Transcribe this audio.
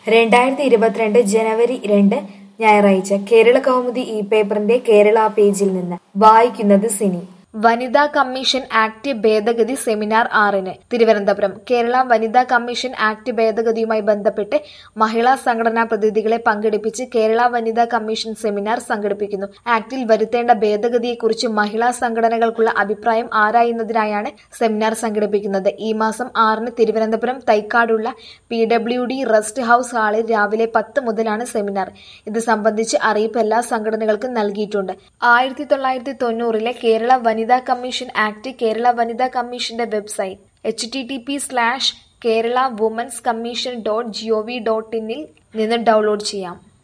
രണ്ടായിരത്തി ഇരുപത്തിരണ്ട് ജനുവരി രണ്ട് ഞായറാഴ്ച കേരള കൗമുദി ഈ പേപ്പറിന്റെ കേരള പേജിൽ നിന്ന് വായിക്കുന്നത് സിനി വനിതാ കമ്മീഷൻ ആക്ട് ഭേദഗതി സെമിനാർ ആറിന് തിരുവനന്തപുരം കേരള വനിതാ കമ്മീഷൻ ആക്ട് ഭേദഗതിയുമായി ബന്ധപ്പെട്ട് മഹിളാ സംഘടനാ പ്രതിനിധികളെ പങ്കെടുപ്പിച്ച് കേരള വനിതാ കമ്മീഷൻ സെമിനാർ സംഘടിപ്പിക്കുന്നു ആക്ടിൽ വരുത്തേണ്ട ഭേദഗതിയെക്കുറിച്ച് മഹിളാ സംഘടനകൾക്കുള്ള അഭിപ്രായം ആരായുന്നതിനായാണ് സെമിനാർ സംഘടിപ്പിക്കുന്നത് ഈ മാസം ആറിന് തിരുവനന്തപുരം തൈക്കാടുള്ള P W D rest house ഹാളിൽ രാവിലെ പത്ത് മുതലാണ് സെമിനാർ ഇത് സംബന്ധിച്ച് അറിയിപ്പ് എല്ലാ സംഘടനകൾക്കും നൽകിയിട്ടുണ്ട് ആയിരത്തി തൊള്ളായിരത്തി തൊണ്ണൂറിലെ കേരള വനിതാ കമ്മീഷൻ ആക്ട് കേരള വനിതാ കമ്മീഷന്റെ website H T T P slash Kerala women's commission dot G O V dot ഇന്നിൽ നിന്ന് ഡൗൺലോഡ് ചെയ്യാം